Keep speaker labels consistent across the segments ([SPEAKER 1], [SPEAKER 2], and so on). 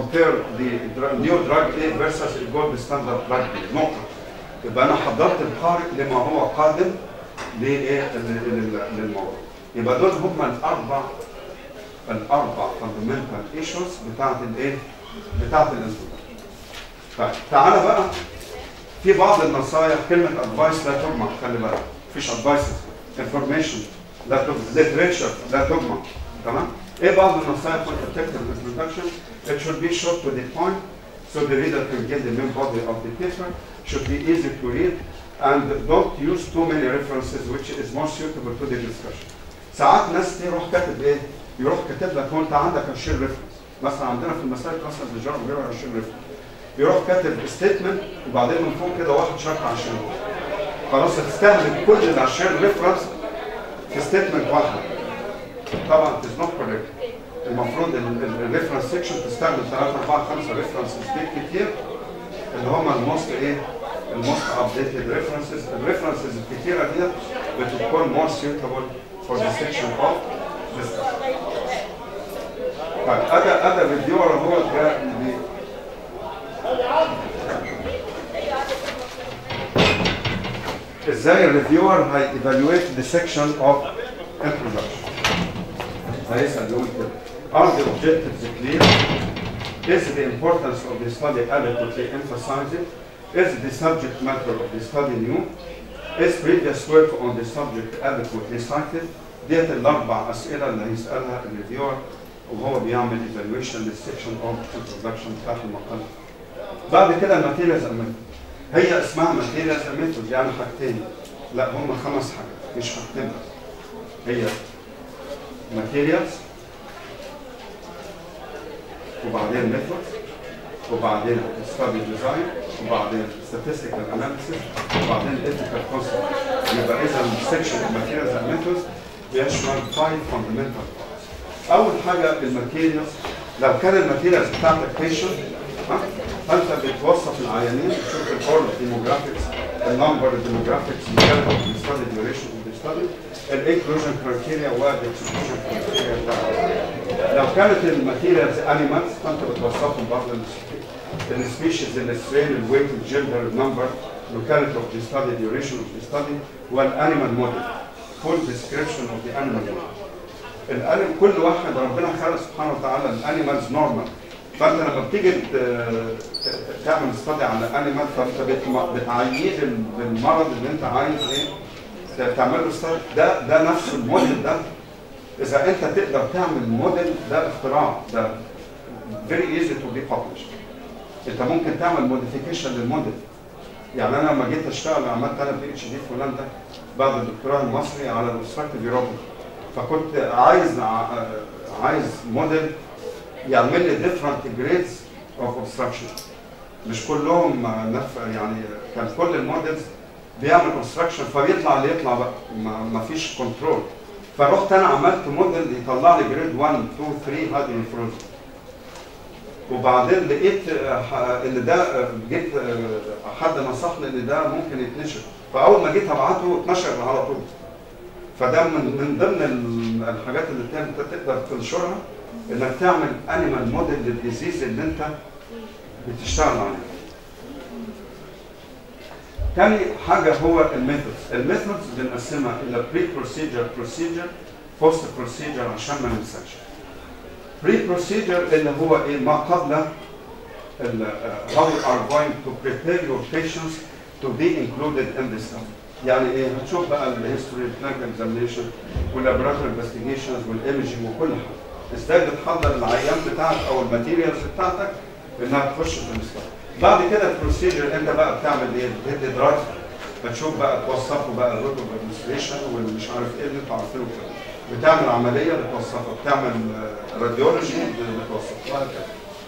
[SPEAKER 1] compare the dra- new drug A versus the gold standard drug B نقطة يبقى أنا حضرت القارئ لما هو قادم لإيه لل- لل- للموضوع يبقى دول هم الأربع الأربع fundamental issues بتاعت الإيه؟ بتاعت الانترودكشن طيب تعالى بقى في بعض النصائح كلمة advice لا تجمع خلي بالك مفيش advices information لا تجمع literature لا تجمع تمام ايه بعض النصائح وانت بتكتب الانترودكشن it should be short to the point so the reader can get the main body of the paper should be easy to read and don't use too many references which is more suitable to the discussion ساعات ناس تروح كاتب ايه يروح كاتب لك هو انت عندك 20 ريفرنس مثلا عندنا في المسائل مثلا بالجرم بيروح 20 ريفرنس يروح كاتب ستيتمنت وبعدين من فوق كده واحد شرط عشان خلاص هتستهلك كل ال 20 ريفرنس في ستيتمنت واحده طبعا اتس نوت كوريكت المفروض الريفرنس سيكشن تستخدم 3 4 5 ريفرنسز كتير اللي هم الموست ايه الموست ابديتد ريفرنسز الريفرنسز الكتيره ديت بتكون مور suitable for the section of discussion طيب ادى ادى الريفيور هو جاء بي- ازاي الريفيور هي evaluate the section of introduction هيسأل يقول كده are the objectives clear is the importance of the study adequately emphasized is the subject matter of the study new is previous work on the subject adequately cited ديت الاربع اسئله اللي هيسالها الريفيور وهو بيعمل evaluation للسكشن اوف introduction بتاعت المقاله بعد كده الماتيريالز اميثود هي اسمها ماتيريالز اميثود يعني حاجتين لا هم خمس حاجات مش حاجتين بس هي ماتيريالز وبعدين ميثود وبعدين ستادي ديزاين وبعدين statistical analysis وبعدين ethical concept يبقى اذا السكشن ماتيريالز اند ميثودز بيشمل five fundamental parts اول حاجه الماتيريالز لو كان الماتيريالز بتاعتك بيشنت فانت بتوصف العيانين تشوف الفورم ديموجرافيكس النمبر الديموجرافيكس الكالندر الستادي ديوريشن اوف الستادي الانكلوجن كرايتيريا والاكسكلوجن كرايتيريا بتاعتك لو كانت الماتيريالز انيمالز فانت بتوصفهم برضه السبيشيز السترين الويت الجندر النمبر locality of the study duration of the study والانيمال موديل full description of the animal model الانيمال كل واحد ربنا خلق سبحانه وتعالى الانيمالز نورمال فانت لما بتيجي ت- ت- تعمل استادي على انيمال فانت بت- بتعيد ال- بالمرض اللي انت عايز ايه ت- تعمل له استادي ده ده نفس الموديل ده اذا انت تقدر تعمل موديل ده اختراع ده very easy to be published انت ممكن تعمل موديفيكيشن للموديل يعني انا لما جيت اشتغل عملت انا بي اتش دي في هولندا بعد الدكتوراه المصري على الاوبستراكتيف يوروبي فكنت عايز ع- عايز موديل يعمل لي different grades of obstruction مش كلهم نف يعني كان كل الموديلز بيعمل obstruction فبيطلع اللي يطلع بقى ما ما فيش كنترول فرحت انا عملت موديل يطلع لي جريد 1 2 3 هادي فروزن وبعدين لقيت آه، ح- ان ده آه، جيت آه، حد نصحني ان ده ممكن يتنشر فاول ما جيت ابعته اتنشر على طول فده من من ضمن ال- الحاجات اللي انت أنت تقدر تنشرها انك تعمل انيمال موديل للديزيز اللي انت بتشتغل عليه. تاني حاجه هو الميثودز، الميثودز بنقسمها الى بري بروسيجر بروسيجر بوست بروسيجر عشان ما ننساش. بري بروسيجر اللي هو ايه ما قبل ال- uh, how you are going to prepare your patients to be included in this study. يعني ايه هتشوف بقى الهيستوري الكلينيكال اكزامينشن واللابوراتوري انفستيجيشنز والايمجنج وكل حاجه ازاي بتحضر العيان بتاعك او الماتيريالز بتاعتك انها تخش في الاستاذ بعد كده البروسيجر انت بقى بتعمل ايه بتدي دراسه بتشوف بقى توصفه بقى الروت اوف ادمنستريشن والمش عارف ايه اللي انتوا عارفينه كده بتعمل عمليه بتوصفها بتعمل راديولوجي بتوصفها وهكذا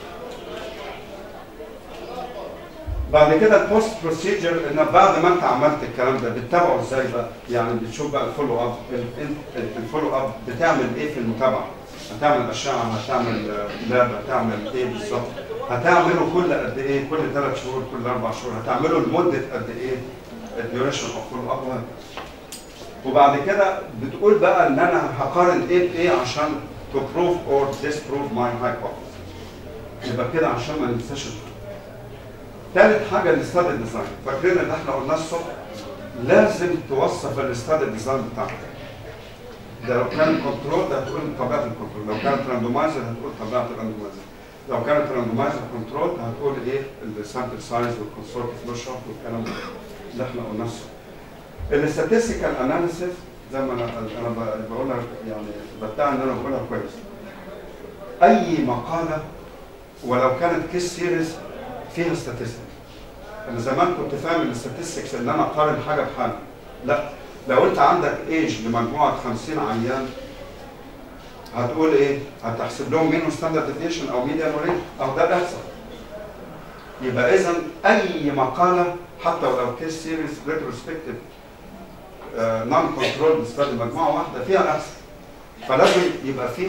[SPEAKER 1] بعد كده البوست بروسيجر ان بعد ما انت عملت الكلام ده بتتابعه ازاي بقى؟ يعني بتشوف بقى الفولو اب الفولو اب بتعمل ايه في المتابعه؟ هتعمل اشعه هتعمل لاب هتعمل ايه بالظبط؟ هتعمله كل قد ايه؟ كل ثلاث شهور كل اربع شهور هتعمله لمده قد ايه؟ الديوريشن اوف فولو اب وبعد كده بتقول بقى ان انا هقارن ايه بايه عشان to prove or disprove my hypothesis يبقى كده عشان ما ننساش الحاجة. تالت حاجه الاستادي ديزاين فاكرين اللي احنا قلناه الصبح لازم توصف الاستادي ديزاين بتاعك ده لو كان كنترول ده هتقول طبيعه الكنترول لو كانت راندومايزر هتقول طبيعه الراندومايزر لو كانت راندومايزر كنترول هتقول ايه السامبل سايز والكونسورت فلو شارت والكلام ده اللي احنا قلناه الصبح الاستاتستيكال اناليسيس زي ما انا انا ب- بقولها يعني بدعي ان انا بقولها كويس اي مقاله ولو كانت كيس سيريز فيها statistics انا زمان كنت فاهم الاستاتستكس ان انا اقارن حاجه بحاجه لا لو انت عندك ايج لمجموعه 50 عيان هتقول ايه؟ هتحسب لهم مين ستاندرد ديفيشن او ميديان ريت او ده بيحصل يبقى اذا اي مقاله حتى ولو كيس سيريز ريتروسبكتيف نون كنترول ستادي مجموعه واحده فيها نفس فلازم يبقى فيه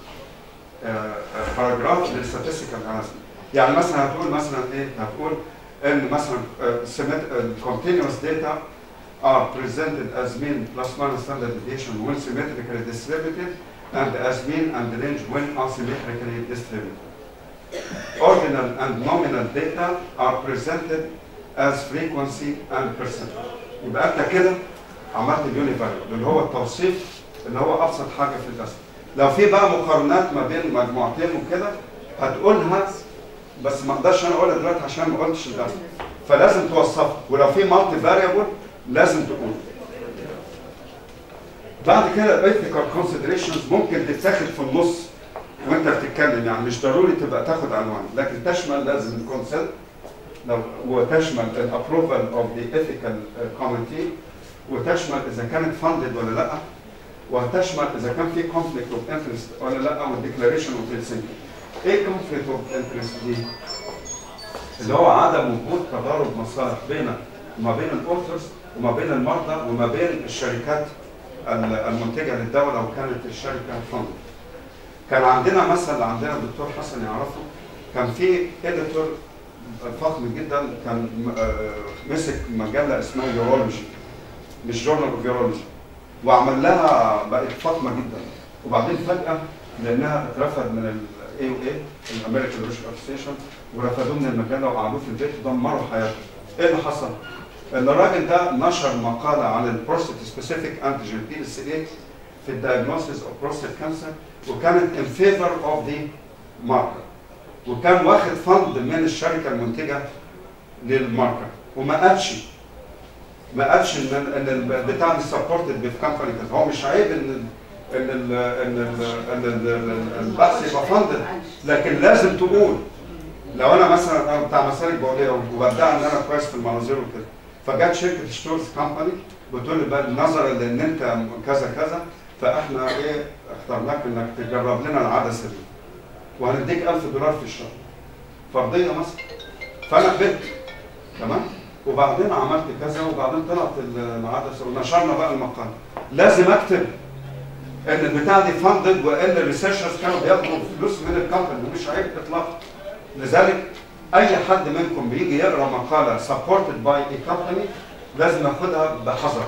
[SPEAKER 1] باراجراف للستاتستيكال اناليسيس يعني مثلا هتقول مثلا ايه هتقول ان مثلا continuous data are presented as mean plus minus standard deviation when symmetrically distributed and as mean and range when asymmetrically distributed. Ordinal and nominal data are presented as frequency and percentage. يبقى انت كده عملت اليوني فاليو اللي هو التوصيف اللي هو ابسط حاجه في الرسم. لو في بقى مقارنات ما بين مجموعتين وكده هتقولها بس ما اقدرش انا اقولها دلوقتي عشان ما قلتش ده فلازم توصفها ولو في مالتي فاريبل لازم تقول بعد كده الايثيكال كونسيدريشنز ممكن تتاخد في النص وانت بتتكلم يعني مش ضروري تبقى تاخد عنوان لكن تشمل لازم الكونسنت لو وتشمل الابروفال اوف ذا ايثيكال كوميتي وتشمل اذا كانت فاندد ولا لا وهتشمل اذا كان في كونفليكت اوف انترست ولا لا والديكلاريشن اوف هيلسنكي ايه كونفليكت اوف انترست دي؟ اللي هو عدم وجود تضارب مصالح بين ما بين الاوثرز وما بين المرضى وما بين الشركات ال- المنتجه للدوله وكانت الشركه فند. كان عندنا مثل عندنا الدكتور حسن يعرفه كان في اديتور فخم جدا كان م- آه، مسك مجله اسمها يورولوجي مش جورنال اوف يورولوجي وعمل لها بقت فخمه جدا وبعدين فجاه لانها اترفد من الاي او اي الامريكان روش اسوسيشن ورفضوه من المجله وقعدوه في البيت ودمروا حياته. ايه اللي حصل؟ ان الراجل ده نشر مقاله عن البروستات سبيسيفيك انتيجين بي اس اي في الدايجنوستس اوف بروستات كانسر وكانت ان فيفر اوف ذا ماركر وكان واخد فند من الشركه المنتجه للماركر وما قالش ما قالش ان ان البتاع دي سبورتد بف كمباني هو مش عيب ان ال- ان ال ان ال ان ال- ال- البحث يبقى فندد لكن لازم تقول لو انا مثلا انا بتاع مسالك بوليه وبدعي ان انا كويس في المناظير وكده فجت شركه شتورز كمباني بتقول لي بقى نظرا لان انت كذا كذا فاحنا ايه اخترناك انك تجرب لنا العدسه دي وهنديك 1000 دولار في الشهر فرضيه مثلا فانا قبلت تمام وبعدين عملت كذا وبعدين طلعت العدسه ونشرنا بقى المقال لازم اكتب ان البتاع دي فاندد وان الريسيرشرز كانوا بياخدوا فلوس من الكمباني ومش عيب اطلاقا لذلك اي حد منكم بيجي يقرا مقاله سبورتد باي اي كمباني لازم ياخدها بحذر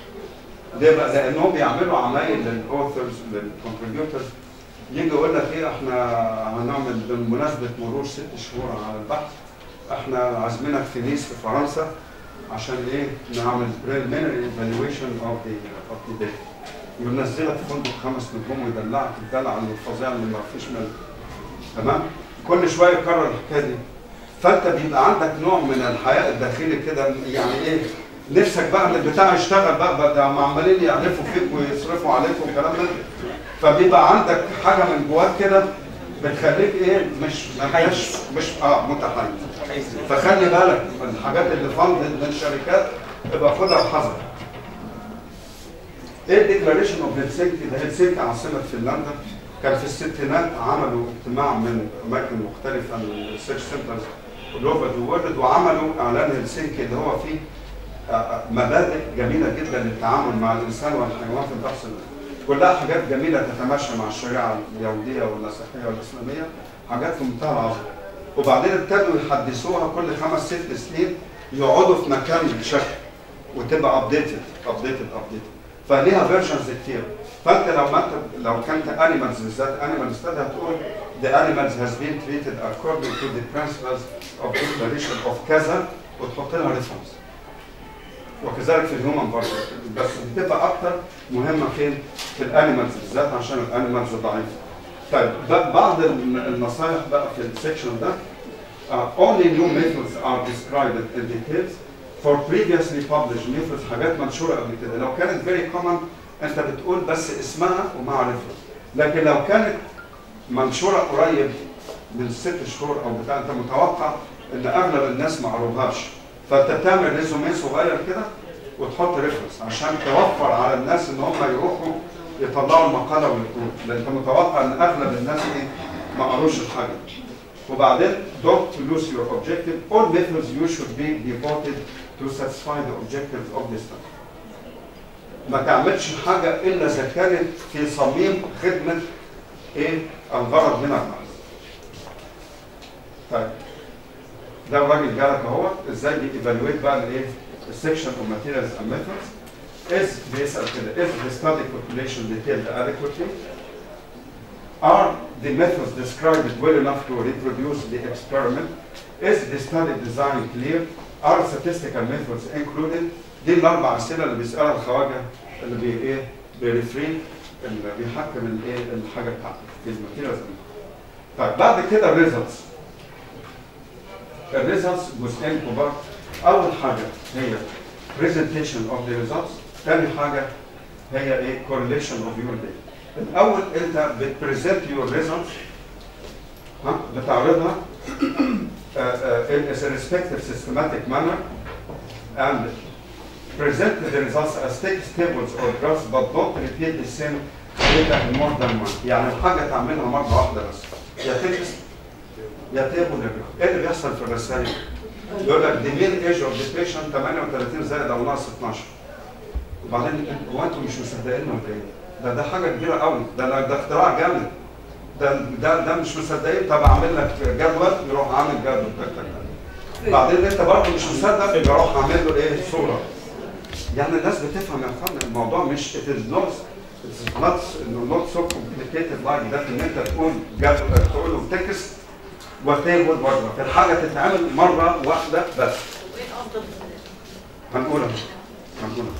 [SPEAKER 1] ليه بقى؟ لانهم بيعملوا عمايل للاوثرز للكونتريبيوترز يجي يقول لك ايه احنا هنعمل بمناسبه مرور ست شهور على البحث احنا عازمينك في نيس في فرنسا عشان ايه نعمل preliminary evaluation of the of the data ينزلك في فندق خمس نجوم ويدلعك الدلع الفظيع اللي ما فيش منه تمام كل شويه يكرر الحكايه دي فانت بيبقى عندك نوع من الحياء الداخلي كده يعني ايه نفسك بقى ان البتاع يشتغل بقى بقى ده هم عمالين يعرفوا فيك ويصرفوا عليك والكلام ده فبيبقى عندك حاجه من جواك كده بتخليك ايه مش مش مش اه متحيز فخلي بالك من الحاجات اللي فندد من الشركات ابقى خدها بحذر ايه الديكلاريشن اوف هلسنكي ده هلسنكي عاصمه فنلندا كان في الستينات عملوا اجتماع من اماكن مختلفه من الريسيرش سنترز اول ذا وورلد وعملوا اعلان هلسنكي اللي هو فيه آه، آه، مبادئ جميله جدا للتعامل مع الانسان والحيوان في البحث كلها حاجات جميله تتماشى مع الشريعه اليهوديه والمسيحيه والاسلاميه حاجات في منتهى العظمه وبعدين ابتدوا يحدثوها كل خمس ست سنين يقعدوا في مكان شكل وتبقى ابديتد ابديتد ابديتد فليها فيرجنز كتير فانت لو ما انت لو كانت انيمالز بالذات انيمال ستادي هتقول the animals has been treated according to the principles of declaration of كذا وتحط لها ريفرنس وكذلك في الهيومن برضه بس بتبقى اكتر مهمه فين؟ في الانيمالز بالذات عشان الانيمالز ضعيفه. طيب ب- بعض الن- النصائح بقى في السكشن ده uh, only new methods are described in details for previously published methods حاجات منشوره قبل كده لو كانت very common انت بتقول بس اسمها ومع reference لكن لو كانت منشوره قريب من ست شهور او بتاع انت متوقع ان اغلب الناس ما قروهاش فانت بتعمل ريزومي صغير كده وتحط ريفرنس عشان توفر على الناس ان هم يروحوا يطلعوا المقاله ويقروها لان انت متوقع ان اغلب الناس ايه ما قروش الحاجه وبعدين don't lose your objective all methods you should be devoted to satisfy the objectives of this study ما تعملش حاجه الا اذا كانت في صميم خدمه ايه الغرض منها البحث طيب ده الراجل جالك اهو ازاي بييفالويت بقى الايه السكشن اوف ماتيريالز اند ميثودز is بيسال كده is the study population detailed adequately are the methods described well enough to reproduce the experiment is the study design clear are statistical methods included دي الاربع اسئله اللي بيسالها الخواجه اللي بي ايه بيريفرين اللي بيحكم الايه الحاجه بتاعته في الماتيريالز طيب بعد كده الريزلتس الريزلتس جزئين كبار اول حاجه هي presentation of the results ثاني حاجه هي ايه correlation of your data الاول انت بتبريزنت your results ها بتعرضها uh, uh, in a respective systematic manner and present the results as text tables or graphs but don't repeat the same data in more than one يعني الحاجه تعملها مره واحده بس يا تكست يا تيبل يا جراف ايه اللي بيحصل في الرسائل؟ يقول لك the mean age of the patient 38 زائد او ناقص 12 وبعدين هو انتم مش مصدقين ولا ايه؟ ده ده حاجه كبيره قوي ده ده, ده اختراع جامد ده ده ده مش مصدقين طب اعمل لك جدول يروح عامل جدول تك تك تك. بعدين انت برضه مش مصدق يبقى اروح اعمل له ايه؟ صوره يعني الناس بتفهم يا اخوانا الموضوع مش it is not it's not not so complicated like that ان انت تقول جدول تقول له تكست وتيبل برضه الحاجه تتعمل مره واحده بس
[SPEAKER 2] وايه افضل
[SPEAKER 1] هنقولها هنقولها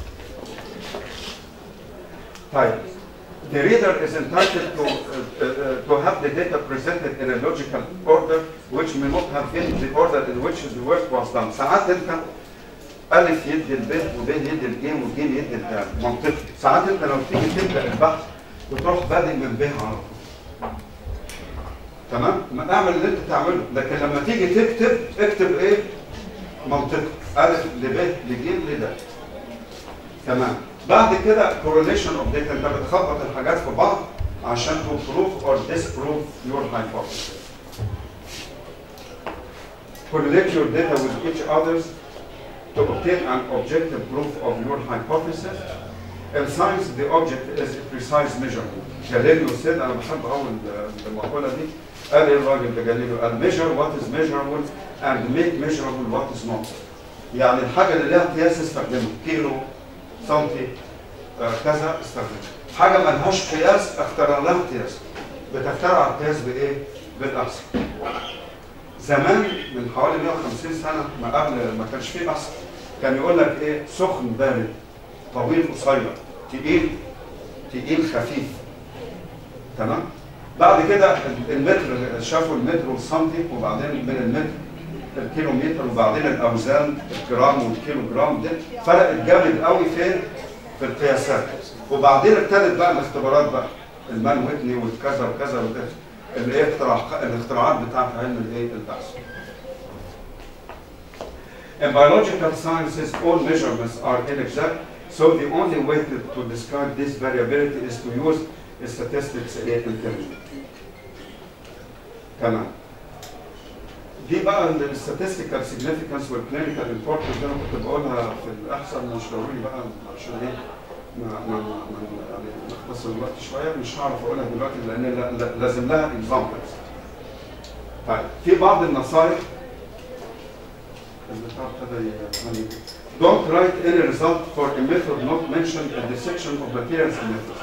[SPEAKER 1] طيب The reader is entitled to, uh, uh, to have the data presented in a logical order which may not have been the order in which the work was done. ساعات انت ألف يدي الب وب يدي الجيم والجيم يدي الدال منطقي. ساعات انت لو تيجي تبدأ البحث بتروح بادئ من ب على طول. تمام؟ ما اعمل اللي انت تعمله، لكن لما تيجي تكتب اكتب ايه؟ منطقي. ألف لب لجيم لده. تمام بعد كده correlation of data انت بتخبط الحاجات في بعض عشان to prove or disprove your hypothesis. Correlate your data with each others to obtain an objective proof of your hypothesis. In science, the object is a precise measurement. Galileo said, أنا بحب أول المقولة دي قال إيه الراجل ده جاليليو؟ قال measure what is measurable and make measurable what is not. يعني الحاجة اللي لها قياس استخدمها كيلو سنتي آه، كذا استخدمها حاجة ملهاش قياس اخترع لها قياس بتخترع القياس بإيه؟ بالأحسن زمان من حوالي 150 سنة ما قبل ما كانش فيه بحث كان يقول لك إيه سخن بارد طويل قصير تقيل تقيل خفيف تمام بعد كده المتر شافوا المتر والسنتي وبعدين من المتر الكيلومتر وبعدين الاوزان الجرام والكيلو جرام ده فرقت جامد قوي فين؟ في القياسات وبعدين ابتدت بقى الاختبارات بقى المان ويتني والكذا وكذا وكذا اللي هي اختراع الاختراعات بتاعت علم الايه البحث. In biological sciences, all measurements are inexact, so the only way to, to describe this variability is to use statistics intelligence. تمام. دي بقى الستاتستيكال سيجنيفيكانس والكلينيكال امبورتنس اللي انا كنت بقولها في الاحسن مش ضروري بقى عشان ايه ما ما ما يعني نختصر الوقت شويه مش هعرف اقولها دلوقتي لان لا- لا- لازم لها اكزامبلز. طيب في بعض النصائح البتاع ابتدى يعني Don't write any result for a method not mentioned in the section of materials and methods.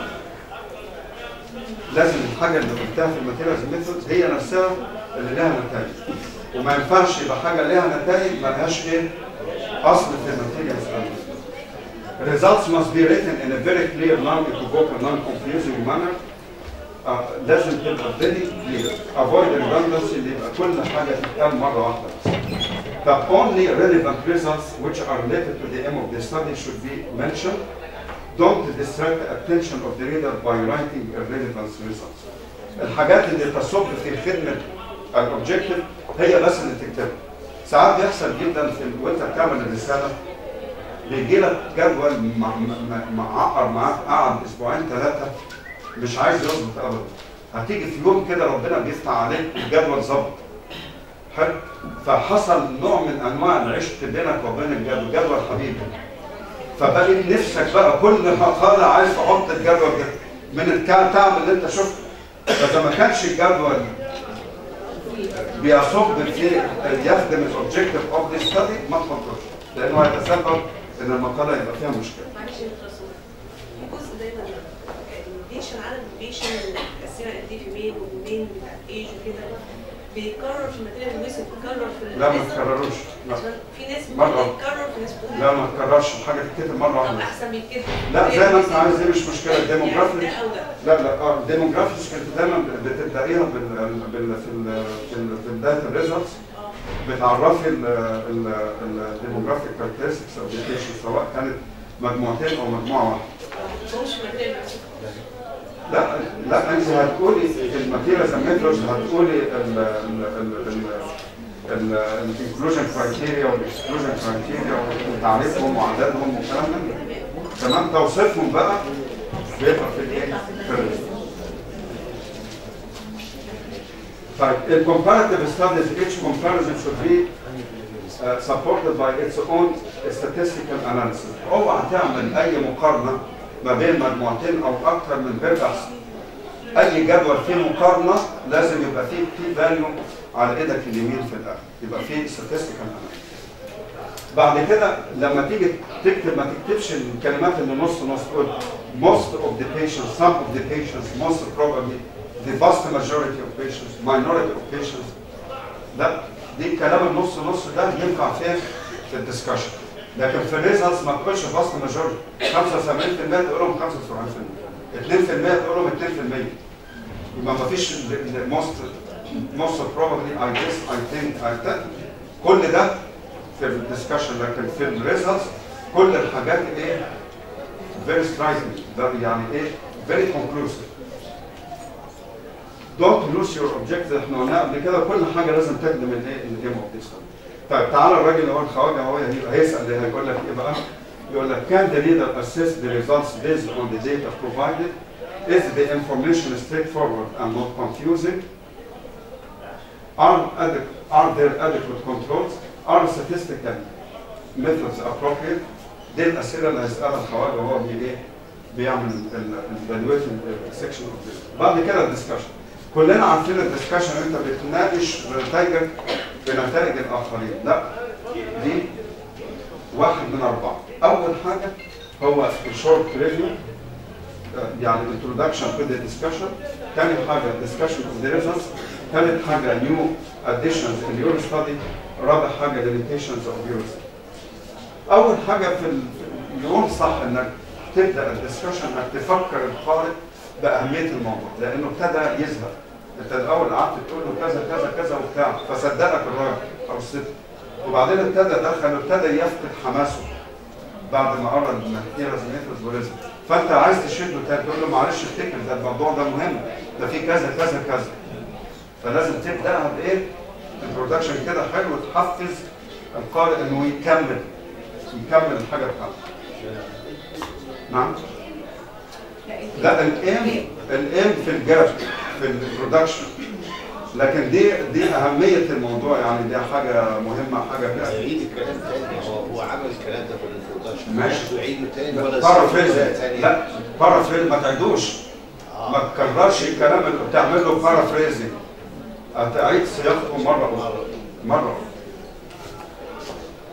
[SPEAKER 1] لازم الحاجة اللي قلتها في الماتيريالز ميثود هي نفسها اللي لها نتائج. وما ينفعش يبقى حاجة لها نتائج ما لهاش ايه؟ أصل في الماتيريالز Results must be written in a very clear, non-equivocal, non-confusing manner. آه، لازم تبقى very clear. Avoid redundancy اللي يبقى كل حاجة تتقال مرة واحدة بس. The only relevant results which are related to the aim of the study should be mentioned. Don't distract the attention of the reader by writing irrelevant results. الحاجات اللي تصب في خدمة الأوبجيكتيف هي بس اللي تكتبها. ساعات بيحصل جدا في ال- وانت بتعمل الرسالة بيجي لك جدول مع- مع- معقر معاك قعد اسبوعين ثلاثة مش عايز يظبط ابدا. هتيجي في يوم كده ربنا بيفتح عليك الجدول ظبط. حلو فحصل نوع من انواع العشق بينك وبين الجدول جدول حبيبي فبقى نفسك بقى كل خالة عايز تحط الجدول ده من التعب اللي انت شفته فاذا ما كانش الجدول بيصب في يخدم الاوبجيكتيف اوف ذا ستادي ما تحطوش لانه هيتسبب ان المقاله يبقى فيها مشكله
[SPEAKER 2] معلش يا دكتور سوري. في جزء دايما البيشن عدد البيشن متقسمه قد ايه في مين ومين بتاع ايج وكده بيتكرر في الماتيريال ويست بيتكرر في
[SPEAKER 1] لا ما
[SPEAKER 2] الريزلت.
[SPEAKER 1] تكرروش لا
[SPEAKER 2] عشان في ناس
[SPEAKER 1] مرة.
[SPEAKER 2] بتقول يتكرر في ناس بتقول
[SPEAKER 1] لا ما تكررش الحاجه تتكتب مره
[SPEAKER 2] طب
[SPEAKER 1] واحده
[SPEAKER 2] احسن من كده
[SPEAKER 1] لا زي ما انت عايز دي مش مشكله الديموغرافي
[SPEAKER 2] يعني ده او ده
[SPEAKER 1] لا لا اه الديموغرافيكس كنت دايما بتبدايها بال بال في ال في, ال في بدايه الريزلتس بتعرفي الديموغرافيك كاركترستكس اوف ذا سواء كانت مجموعتين او مجموعه واحده
[SPEAKER 2] ما بتقولش الماتيريال ويست.
[SPEAKER 1] لا لا انت هتقولي الماتيريالز ميثودز هتقولي الانكلوجن كرايتيريا والاكسكلوجن كرايتيريا وتعريفهم وعددهم والكلام ده تمام توصيفهم بقى بيبقى في الايه؟ في الريزلت. طيب ال comparative studies each comparison should be uh, supported by its own statistical analysis. اوعى تعمل اي مقارنه ما بين مجموعتين او اكثر من بيرجع اي جدول فيه مقارنه لازم يبقى فيه بي فاليو على ايدك اليمين في الاخر يبقى فيه statistical analysis. بعد كده لما تيجي تكتب ما تكتبش الكلمات اللي نص نص تقول most of the patients, some of the patients, most probably, the vast majority of patients, minority of patients. لا دي الكلام النص نص ده ينفع فين في الدسكشن لكن في الريزلتس ما تقولش فاست ماجورتي 75% تقول لهم 75% 2% تقول لهم 2% يبقى ما فيش موست موست بروبلي اي جيس اي ثينك اي ثينك كل ده في الدسكشن لكن في الريزلتس كل الحاجات ايه فيري سترايكنج ده يعني ايه فيري كونكلوسيف دونت لوس يور اوبجكت احنا قلنا قبل كده كل حاجه لازم تخدم الايه الايم اوف ذيس طيب تعالى الراجل اللي هو الخواجه هو هي- هيسال اللي هيقول لك ايه بقى؟ يقول لك can the reader assess the results based on the data provided? Is the information straightforward and not confusing? Are, adequ- are there adequate controls? Are statistical methods appropriate? دي الاسئله اللي هيسالها الخواجه وهو بي ايه؟ بيعمل الايفالويشن سيكشن اوف بعد كده الدسكشن كلنا عارفين الدسكشن انت بتناقش بنتائجك بنتائج الاخرين لا دي واحد من اربعه اول حاجه هو الشورت ريفيو يعني introduction to the discussion ثاني حاجه discussion of the results ثالث حاجه new additions in your study رابع حاجه limitations of your study اول حاجه في ال- في اليوم صح انك تبدا الدسكشن انك تفكر القارئ باهميه الموضوع لانه ابتدى يزهق انت الاول قعدت تقول له كذا كذا كذا وبتاع فصدقك الراجل او الست وبعدين ابتدى دخل ابتدى يفقد حماسه بعد ما قرا الماتيريالز ميثودز وريزم فانت عايز تشده تاني تقول له معلش افتكر ده الموضوع ده مهم ده في كذا كذا كذا فلازم تبداها بايه؟ انتروداكشن كده حلو تحفز القارئ انه يكمل يكمل الحاجه بتاعته نعم لا الايم الايم في الجاب في البرودكشن لكن دي دي اهميه الموضوع يعني دي حاجه مهمه حاجه كده
[SPEAKER 3] يعيد الكلام تاني هو هو عمل الكلام ده في الانترودكشن
[SPEAKER 1] ماشي.
[SPEAKER 3] يعيده تاني ولا
[SPEAKER 1] بارافريز
[SPEAKER 3] يسيبه تاني؟
[SPEAKER 1] لا بارافريز ما تعيدوش ما تكررش الكلام اللي بتعمل له بارافريزنج هتعيد صياغته مره اخرى مره اخرى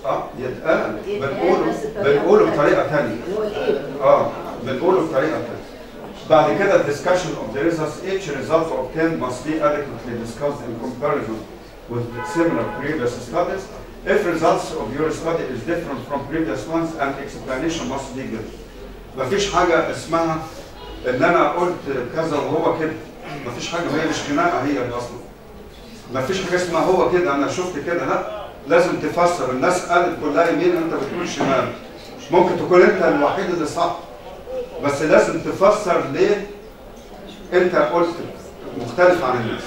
[SPEAKER 1] اه يتقال
[SPEAKER 4] يتقال
[SPEAKER 1] بنقوله
[SPEAKER 4] بس بطريقة
[SPEAKER 1] بنقوله
[SPEAKER 4] مختلفة.
[SPEAKER 1] بطريقه ثانيه
[SPEAKER 4] اللي هو الايه
[SPEAKER 1] اه بنقوله بطريقه ثانيه بعد كده discussion of the results each result obtained must be adequately discussed in comparison with similar previous studies if results of your study is different from previous ones an explanation must be given مفيش حاجه اسمها ان انا قلت كذا وهو كده مفيش حاجه هي مش خناقه هي دي اصلا مفيش حاجه اسمها هو كده انا شفت كده لا لازم تفسر الناس قالت كلها يمين انت بتقول شمال ممكن تكون انت الوحيد اللي صح بس لازم تفسر ليه انت قلت مختلف عن الناس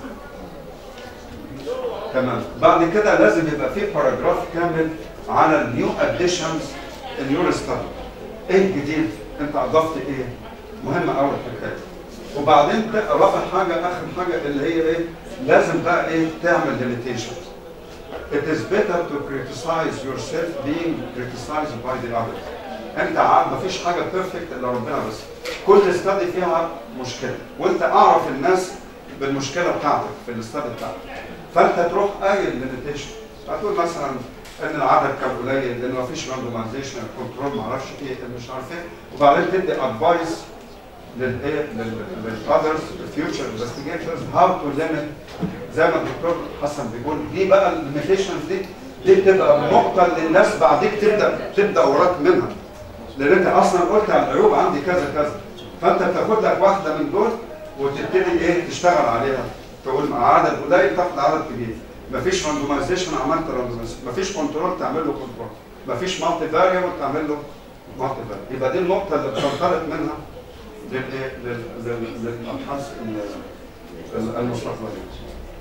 [SPEAKER 1] تمام بعد كده لازم يبقى في باراجراف كامل على النيو اديشنز النيو ستادي ايه الجديد انت اضفت ايه مهمه قوي الحكايه دي. وبعدين ت- رابع حاجه اخر حاجه اللي هي ايه لازم بقى ايه تعمل limitations It is better to criticize yourself being criticized by the others. انت عارف مفيش حاجه بيرفكت الا ربنا بس. كل استادي فيها مشكله وانت اعرف الناس بالمشكله بتاعتك في الاستادي بتاعتك. فانت تروح قايل ليميتيشن هتقول مثلا ان العدد كان قليل لان مفيش راندومايزيشن كنترول معرفش ايه مش عارف ايه وبعدين تدي ادفايس للايه للاذرز فيوتشر انفستيجيتورز هاو تو ليميت زي ما الدكتور حسن بيقول دي بقى الليميتيشنز دي دي بتبقى نقطه اللي الناس بعديك تبدا تبدا وراك منها لان انت اصلا قلت على العيوب عندي كذا كذا فانت بتاخد لك واحده من دول وتبتدي ايه تشتغل عليها تقول مع عدد قليل تاخد عدد كبير مفيش راندومايزيشن عملت راندومايزيشن مفيش كنترول تعمل له كنترول مفيش مالتي فاريبل تعمل له مالتي فاريبل يبقى دي النقطه اللي بتنطلق منها للايه لل- لل- للابحاث ال- ال- المستقبليه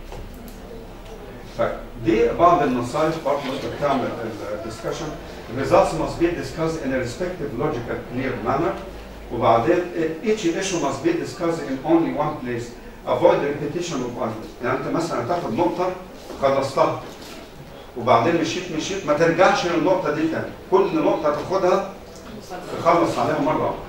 [SPEAKER 1] فدي بعض النصائح برضه بتعمل الدسكشن results must be discussed in a respective logical clear manner وبعدين each issue must be discussed in only one place avoid repetition of others يعني انت مثلا تاخد نقطه خلصتها وبعدين مشيت مشيت ما ترجعش للنقطه دي تاني كل نقطه تاخدها تخلص عليها مره واحده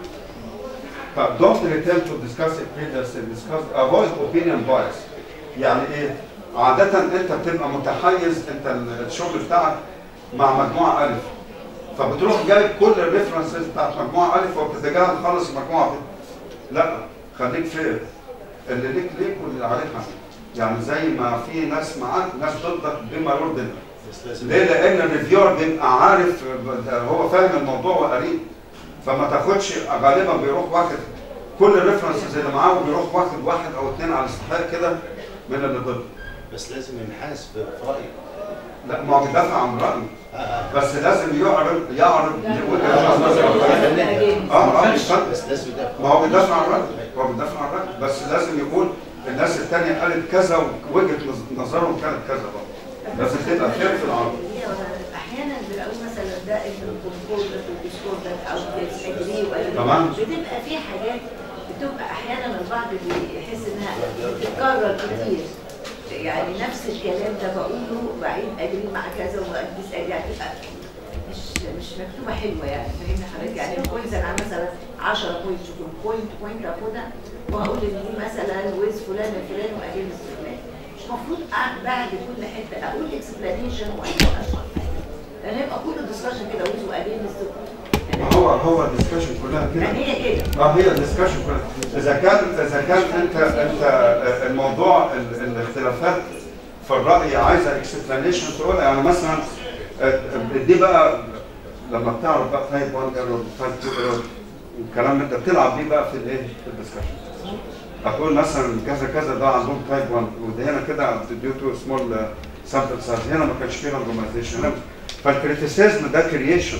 [SPEAKER 1] ف don't return to discuss it previously discussed avoid opinion bias يعني ايه عادة انت بتبقى متحيز انت الشغل بتاعك مع مجموعة ألف فبتروح جايب كل الريفرنسز بتاعت مجموعة ألف وبتتجاهل خالص مجموعة ب لا خليك فير اللي ليك ليك واللي عليك عليك يعني زي ما في ناس معاك ناس ضدك بما يرضي الله
[SPEAKER 3] بس لازم
[SPEAKER 1] ليه؟ لأن الريفيور بيبقى عارف هو فاهم الموضوع وقريب فما تاخدش غالبا بيروح واخد كل الريفرنسز اللي معاه وبيروح واخد واحد او اثنين على الاستحقاق كده من اللي ضده
[SPEAKER 3] بس لازم ينحاز في في رايه
[SPEAKER 1] لا ما هو بيدافع عن رأيه
[SPEAKER 3] آه، آه.
[SPEAKER 1] بس لازم يعرض يعرض وجهة نظره اه اه يستنى.
[SPEAKER 3] بس لازم يدافع
[SPEAKER 1] ما هو بيدافع عن رأيه هو بيدافع عن رأيه بس لازم يقول الناس التانية قالت كذا ووجهة نظ- نظرهم كانت كذا برضه لازم تبقى فير في العرض
[SPEAKER 4] احيانا بنقول مثلا ده الكونكور ده الديسكور ده او التجريب
[SPEAKER 1] تمام.
[SPEAKER 4] بتبقى في حاجات بتبقى احيانا البعض بيحس انها بتتكرر كتير يعني نفس الكلام ده بقوله بعيد اجري مع كذا واديس اجري يعني تبقى مش مش مكتوبه حلوه يعني فاهمني حضرتك يعني البوينتس انا مثلا 10 بوينت شوف بوينت بوينت اخدها واقول ان دي مثلا ويز فلان فلان واجنس فلان مش المفروض أع- بعد كل حته اقول اكسبلانيشن واشرح لان يبقى كل الدسكشن كده ويز واجنس
[SPEAKER 1] ما هو هو الدسكشن كلها كده
[SPEAKER 4] يعني هي كده
[SPEAKER 1] اه هي الدسكشن كلها اذا كان اذا كان انت انت آه، الموضوع ال- الاختلافات في الراي عايزه اكسبلانيشن تقول يعني مثلا آه، دي بقى لما بتعرف بقى تايب 1 ايرور تايب 2 ايرور والكلام ده انت بتلعب بيه بقى في الايه في الدسكشن هتقول مثلا كذا كذا ده عندهم تايب 1 وده هنا كده ديو تو سمول سامبل سايز هنا ما كانش فيه راندومايزيشن هنا فالكريتيسيزم ده كرييشن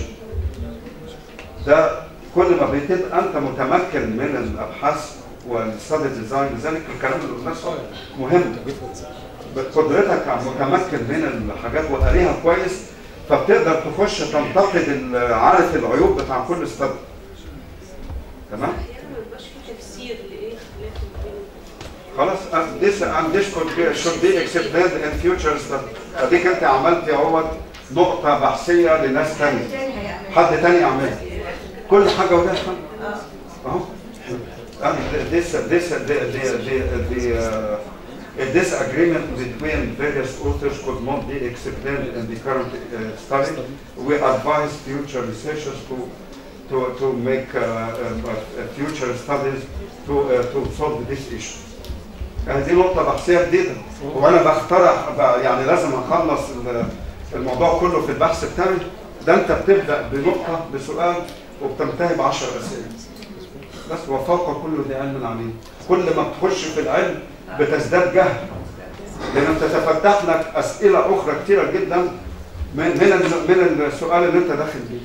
[SPEAKER 1] ده كل ما بتبقى انت متمكن من الابحاث والستادي ديزاين لذلك الكلام اللي قلناه صح مهم قدرتك متمكن من الحاجات وقاريها كويس فبتقدر تخش تنتقد ال- عارف العيوب بتاع كل استاد تمام
[SPEAKER 2] احيانا ما بيبقاش في تفسير لايه اختلاف ما بين
[SPEAKER 1] خلاص uh, this and this could be, should be explained in future study اديك انت عملت اهوت نقطة بحثية لناس تانية
[SPEAKER 4] تاني هيعمل
[SPEAKER 1] حد تاني يعملها كل حاجة ولها حل
[SPEAKER 4] اه
[SPEAKER 1] اهو يعني this this the the the the uh, A disagreement between various authors could not be explained in the current uh, study. We advise future researchers to to, to make uh, um, uh, future studies to, uh, to solve this issue. يعني دي نقطة بحثية جديدة وأنا بخترع ب- يعني لازم أخلص ال- الموضوع كله في البحث بتاعي ده أنت بتبدأ بنقطة بسؤال وبتنتهي ب 10 أسئلة بس وفوق كل ذي علم عليم كل ما بتخش في العلم بتزداد جهل لأن تتفتح لك أسئلة أخرى كتيرة جدا من من ال- من السؤال اللي أنت داخل بيه.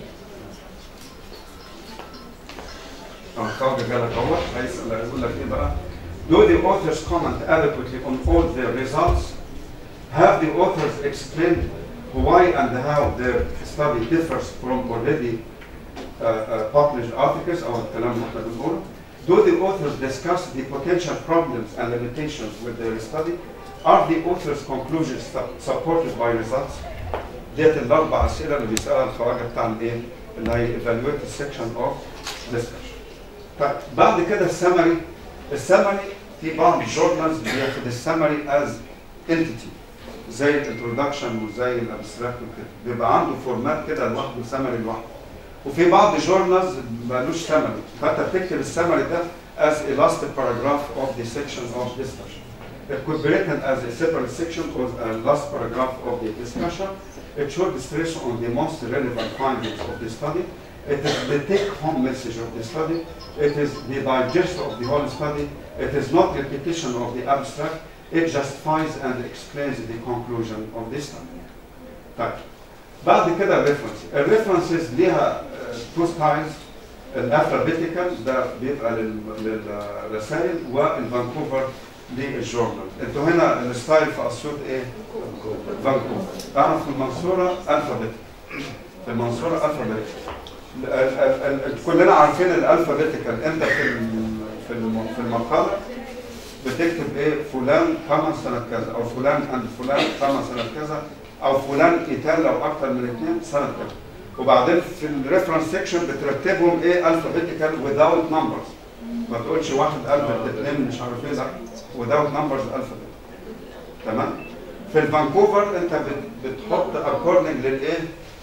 [SPEAKER 1] اه خالد جالك اهو هيسأل يقول لك ايه بقى؟ Do the authors comment adequately on all their results? Have the authors explained why and how their study differs from already uh, uh, published articles أو الكلام اللي احنا بنقوله؟ Do the authors discuss the potential problems and limitations with their study? Are the authors' conclusions su- supported by results? ديت الاربع اسئله اللي بيسالها الخواجه بتاع الايه؟ اللي هي evaluate the section of discussion. طيب بعد كده السمري السمري في بعض الجورنالز بياخد السمري از انتيتي زي الانترودكشن وزي الابستراكت وكده بيبقى عنده فورمات كده لوحده سمري لوحده وفي بعض الجورنالز مالوش سمري فانت بتكتب السمري ده as a last paragraph of the section of discussion. It could be written as a separate section or a last paragraph of the discussion. It should stress on the most relevant findings of the study. It is the take-home message of the study. It is the digest of the whole study. It is not repetition of the abstract. It justifies and explains the conclusion of the study. طيب بعد كده الريفرنس الريفرنسز ليها تو ستايلز الالفابيتيكال ده بيبقى لل- للرسائل والفانكوفر للجورنال انتوا هنا الستايل في اسيوط ايه؟ فانكوفر انا في المنصوره الفابيتيكال في المنصوره الفابيتيكال ال- ال- ال- كلنا عارفين الالفابيتيكال انت في الم- في الم- في المقاله بتكتب ايه فلان قام سنه كذا او فلان عند فلان قام سنه كذا او فلان قتال لو اكتر من اثنين سنه كذا وبعدين في الريفرنس سيكشن بترتبهم ايه الفابيتيكال without numbers ما تقولش واحد قلب اثنين مش عارف ايه لا without numbers alphabet تمام في الفانكوفر انت بت- بتحط according للايه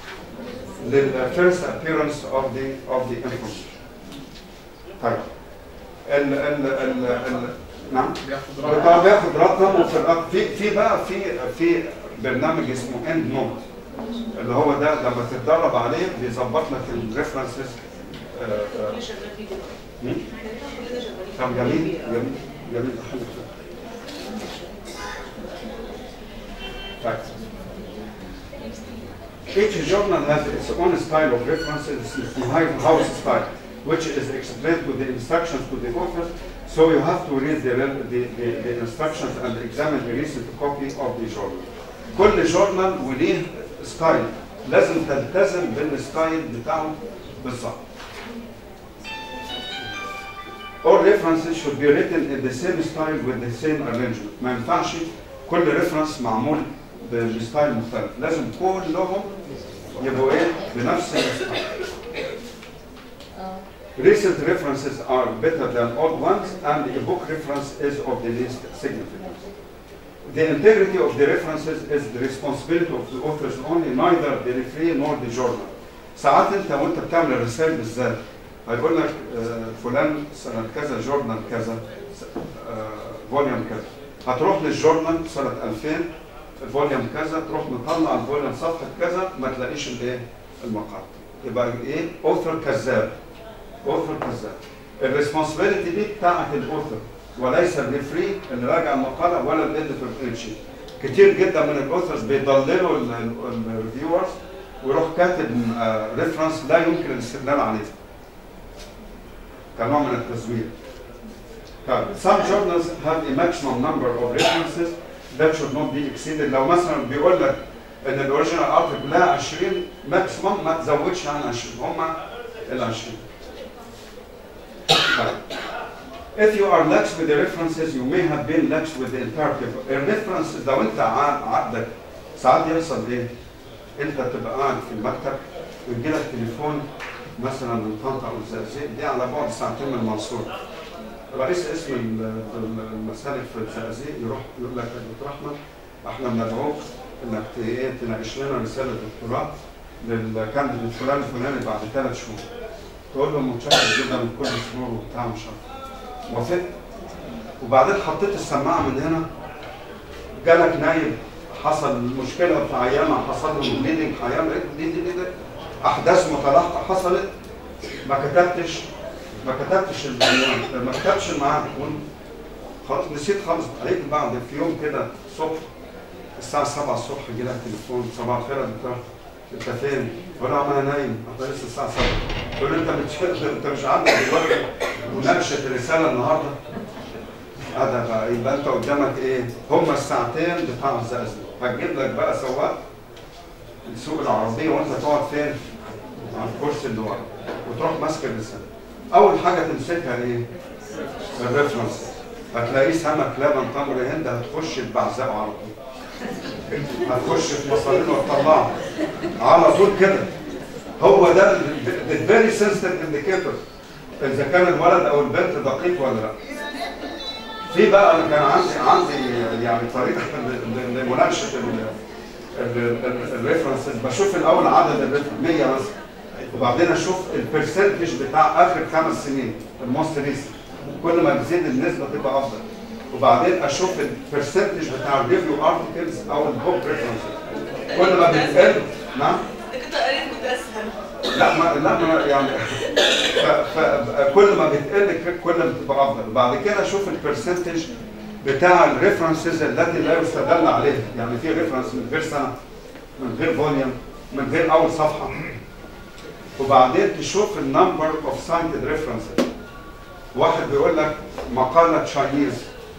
[SPEAKER 1] للفيرست appearance of the of the information طيب ال ال ال ال نعم
[SPEAKER 5] بياخد
[SPEAKER 1] بيبقى بياخد رقم وفي الرقم في في بقى في في برنامج اسمه اند نوت اللي هو ده لما تتدرب عليه بيظبط لك الريفرنسز
[SPEAKER 2] كلنا شغالين فيه دلوقتي كلنا شغالين
[SPEAKER 1] طب جميل جميل جميل حلو طيب Each journal has its own style of references, it's the house style, which is explained with the instructions to the authors. So you have to read the, the, the, the instructions and examine the recent copy of the journal. كل جورنال وليه ستايل لازم تلتزم بالستايل بتاعه بالظبط. All references should be written in the same style with the same arrangement. ما ينفعش كل ريفرنس معمول ب- بستايل مختلف، لازم كلهم يبقوا ايه بنفس الستايل. Recent references are better than old ones and a book reference is of the least significance. The integrity of the references is the responsibility of the authors only, neither the referee nor the journal. ساعات انت وانت بتعمل الرسائل بالذات هيقول لك آه، فلان سنة كذا جورنال كذا فوليوم كذا هتروح للجورنال سنة 2000 فوليوم كذا تروح مطلع الفوليوم صفحة كذا ما تلاقيش الايه المقال يبقى ايه اوثر كذاب اوثر كذاب الريسبونسبيلتي دي بتاعت الاوثر وليس الريفري اللي راجع المقاله ولا الاديتور شيت كتير جدا من الاوثرز بيضللوا الريفيورز ويروح كاتب ريفرنس لا يمكن الاستدلال عليه كنوع من التزوير طيب some journals have a maximum number of references that should not be exceeded لو مثلا بيقول لك ان الاوريجينال ارتكل لها 20 ماكسيمم ما تزودش عن 20 هم ال 20 طيب If you are lax with the references, you may have been lax with the interpretive. الريفرنسز لو انت عاد عقدك ساعات يحصل ايه؟ انت تبقى قاعد في المكتب ويجي لك تليفون مثلا من طنطا او الزقازيق دي على بعد ساعتين من المنصوره. رئيس اسم ال- ال- المسالك في الزقازيق يروح يقول لك يا دكتور احمد احنا بندعوك انك ت- ايه تناقش لنا رساله دكتوراه للكانديديت فلان الفلاني بعد ثلاث شهور تقول له متشكر جدا من كل سرور وبتاع مش عارف وافقت وبعدين حطيت السماعه من هنا جالك نايم حصل مشكله في ايامها حصل له بليدنج ايام بليدنج احداث متلاحقه حصلت ما كتبتش ما كتبتش العنوان ما كتبتش الميعاد خلاص نسيت خالص هيجي بعد في يوم كده الصبح الساعة 7 الصبح يجي لك تليفون صباح الخير يا دكتور انت فين؟ ولا عم انا نايم انا لسه الساعة 7 تقول له انت مش انت مش عندك دلوقتي مناقشة الرسالة النهارده هذا بقى يبقى انت قدامك ايه؟ هما الساعتين بتاع الزقازيق هتجيب لك بقى سواق يسوق العربية وانت تقعد فين؟ على الكرسي اللي ورا وتروح ماسك الرسالة أول حاجة تمسكها ايه؟ الريفرنس هتلاقيه سمك لبن تمر هند هتخش تبعزقه على طول هتخش في مصارين وتطلعه على طول كده هو ده الفيري سنسيتيف انديكيتور اذا كان الولد او البنت دقيق ولا لا في بقى انا كان عندي عندي يعني طريقه ل- ل- لمناقشه الريفرنس بشوف الاول عدد الريفرنس 100 مثلا وبعدين اشوف البرسنتج بتاع اخر خمس سنين الموست ريسنت كل ما تزيد النسبه تبقى افضل وبعدين اشوف البرسنتج بتاع الريفيو ارتكلز او البوك ريفرنس كل ما بتقل نعم
[SPEAKER 2] انت كنت قريت متأسهل
[SPEAKER 1] لا ما لا ما يعني ف- ف- كل ما بتقل كل ما بتبقى افضل وبعد كده اشوف البرسنتج بتاع الريفرنسز التي لا يستدل عليها يعني في ريفرنس من غير سنه من غير فوليوم من غير اول صفحه وبعدين تشوف النمبر اوف ساينتد ريفرنسز واحد بيقول لك مقاله تشاينيز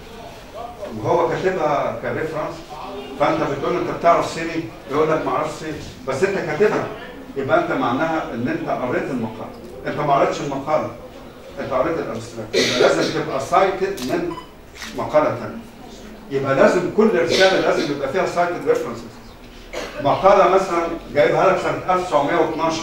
[SPEAKER 1] وهو كاتبها كريفرنس فانت بتقول له انت بتعرف صيني يقول لك ما اعرفش صيني بس انت كاتبها يبقى انت معناها ان انت قريت المقاله انت ما قريتش المقاله انت قريت الابستراكت يبقى لازم تبقى سايتد من مقاله ثانيه يبقى لازم كل رساله لازم يبقى فيها سايتد ريفرنسز مقاله مثلا جايبها لك سنه 1912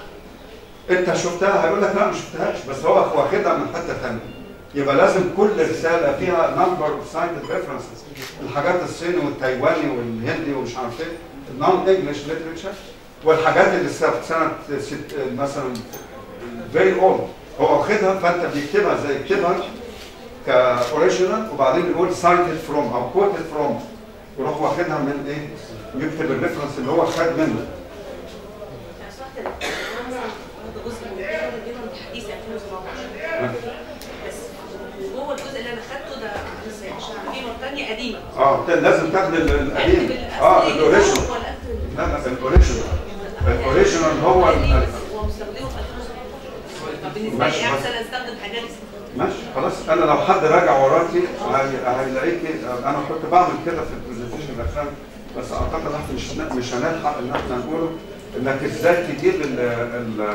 [SPEAKER 1] انت شفتها هيقول لك لا ما شفتهاش بس هو واخدها من حته ثانيه يبقى لازم كل رساله فيها نمبر اوف سايتد ريفرنسز الحاجات الصيني والتايواني والهندي ومش عارف ايه النون انجلش ليترشر والحاجات اللي سنه سنه ست مثلا فيري اولد هو واخدها فانت بيكتبها زي يكتبها كاوريجينال وبعدين يقول سايتد فروم او كوتد فروم يروح واخدها من ايه؟ يكتب الريفرنس اللي هو خد منه
[SPEAKER 2] يعني صراحة انا مثلا واخدة جزء من الفيديو اللي من تحديث 2017 بس جوه الجزء اللي انا خدته ده لسه عشان في مرة تانية قديمة
[SPEAKER 1] اه لازم تاخد ال-
[SPEAKER 2] اكتب
[SPEAKER 1] القديم
[SPEAKER 2] الاصلي
[SPEAKER 1] اه الاوريجينال
[SPEAKER 2] ولا اكتب
[SPEAKER 1] لا لا الاوريجينال الاوريجينال هو ال- ال-
[SPEAKER 2] هو مستخدمه في 2017 طب بالنسبة
[SPEAKER 1] ماشي،
[SPEAKER 2] لي
[SPEAKER 1] بس-
[SPEAKER 2] احسن استخدم حاجات
[SPEAKER 1] ماشي خلاص انا لو حد راجع وراكي هي- هيلاقيكي انا كنت بعمل كده في البرزنتيشن الاخراني بس اعتقد احنا مش مش هنلحق ان احنا نقوله انك ازاي تجيب ال ال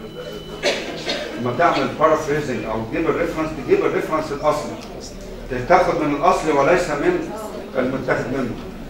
[SPEAKER 1] لما تعمل بارافريزنج او تجيب الريفرنس تجيب الريفرنس الاصلي تاخد من الاصلي وليس من المتاخد منه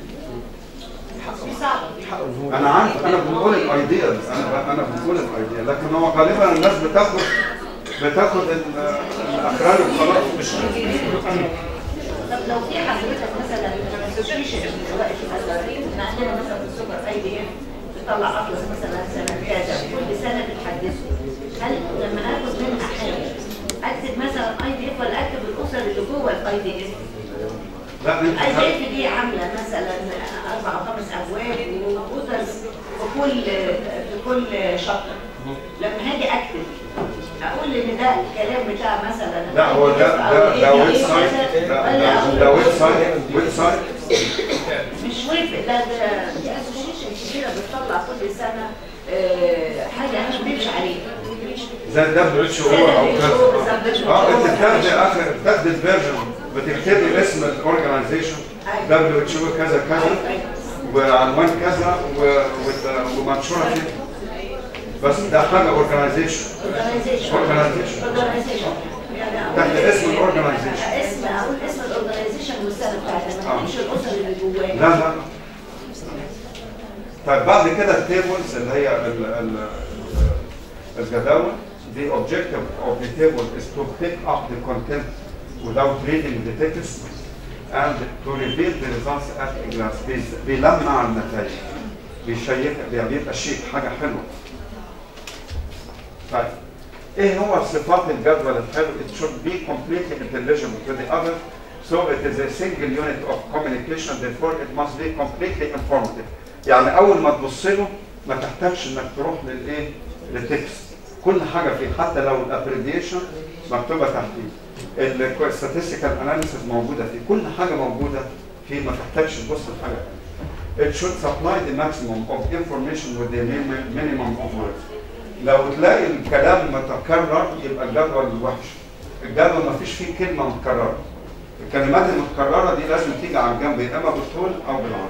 [SPEAKER 4] دي صعبه
[SPEAKER 1] انا عارف انا بنقول الايديال انا انا بنقول الايديال لكن هو غالبا الناس بتاخد بتاخد ال- الاخراني وخلاص مش
[SPEAKER 4] طب لو في حضرتك مثلا اسوشيشن دلوقتي مثلا احنا عندنا مثلا في السوبر اي دي اف بتطلع اطلس مثلا سنه كذا كل سنه بتحدثه هل لما ناخد منها حاجه اكتب مثلا اي دي اف ولا اكتب الاسر اللي جوه الاي دي اف؟
[SPEAKER 1] لا انت
[SPEAKER 4] اي دي اف دي عامله مثلا اربع او خمس ابواب واسر في كل في كل شابتر لما هاجي اكتب اقول ان ده الكلام بتاع مثلا
[SPEAKER 1] لا هو ده ده ده ويب سايت ده ده- ده ويب سايت ويب سايت
[SPEAKER 4] مش ويب لا ده دي اسوشيشن كبيره بتطلع كل سنه آه، حاجه انا بمشي عليها
[SPEAKER 1] زي دبليو اتش او او كذا اه انت بتاخدي اخر بتاخدي الفيرجن بتكتبي اسم الاورجنايزيشن دبليو اتش او كذا كذا وعنوان كذا و- وت- ومنشوره فيه بس ده حاجه اورجنايزيشن
[SPEAKER 4] اورجنايزيشن
[SPEAKER 1] Organization.
[SPEAKER 4] اورجنايزيشن يعني أقول
[SPEAKER 1] تحت
[SPEAKER 4] إيه-
[SPEAKER 1] اسم الorganization.
[SPEAKER 4] اسم اقول اسم الاورجنايزيشن والسنه بتاعتها ما
[SPEAKER 1] آه.
[SPEAKER 4] تقولش الاسر اللي جواه
[SPEAKER 1] لا لا طيب بعد كده التيبلز اللي هي ال- ال- الجداول the objective of the table is to pick up the content without reading the text and to reveal the results at a glance بيز- بيلمع النتائج بيشيك بيبقى شيء حاجه حلوه طيب ايه هو صفات الجدول الحلو؟ It should be completely intelligible to the other so it is a single unit of communication therefore it must be completely informative يعني اول ما تبص له ما تحتاجش انك تروح للايه؟ للتكست كل حاجه فيه حتى لو الابريديشن مكتوبه تحتيه الستاتستيكال اناليسيس موجوده فيه كل حاجه موجوده فيه ما تحتاجش تبص لحاجه It should supply the maximum of information with the min- minimum of words. لو تلاقي الكلام متكرر يبقى الجدول وحش. الجدول ما فيش فيه كلمه متكرره. الكلمات المتكرره دي لازم تيجي على الجنب يا اما بالطول او بالعرض.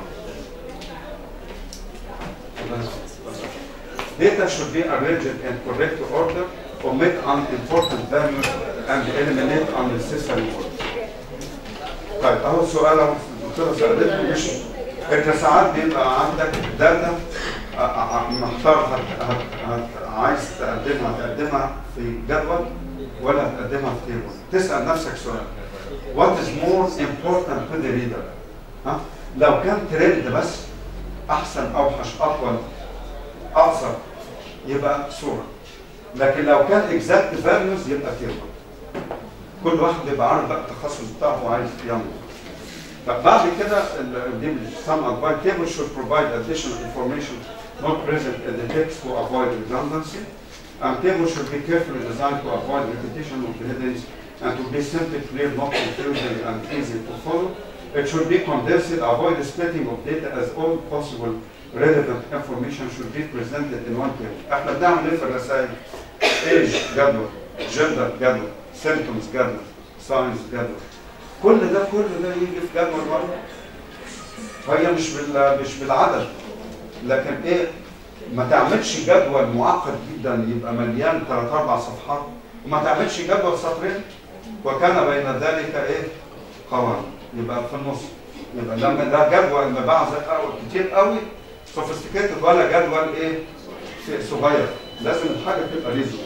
[SPEAKER 1] Data should be arranged in correct order, omit unimportant values, and eliminate unnecessary words. طيب اهو السؤال اهو الدكتوره سالته مش انت ساعات بيبقى عندك داتا ع- ع- محتار هت- هت- هت- عايز تقدمها تقدمها في جدول ولا تقدمها في تيبل تسال نفسك سؤال What is more important to the reader؟ ها؟ لو كان ترند بس احسن اوحش اطول اقصر يبقى صوره لكن لو كان exact values يبقى تيبل كل واحد بيبقى عارف بقى التخصص بتاعه وعايز يعمل طب بعد كده ال- دي some advice table should provide additional information not present in the text to avoid redundancy and table should be carefully designed to avoid repetition of headings and to be simple, clear, not confusing and easy to follow. It should be condensed, avoid splitting of data as all possible relevant information should be presented in one page. احنا بنعمل ايه في الرسائل؟ age جدول، gender جدول، symptoms جدول، signs جدول. كل ده كل ده يجي في جدول واحد. هي مش بال مش بالعدد لكن ايه ما تعملش جدول معقد جدا يبقى مليان ثلاث اربع صفحات وما تعملش جدول سطرين وكان بين ذلك ايه قوام يبقى في النص يبقى لما ده جدول مبعزق قوي كتير قوي سوفيستيكيتد ولا جدول ايه صغير لازم الحاجه تبقى ريزو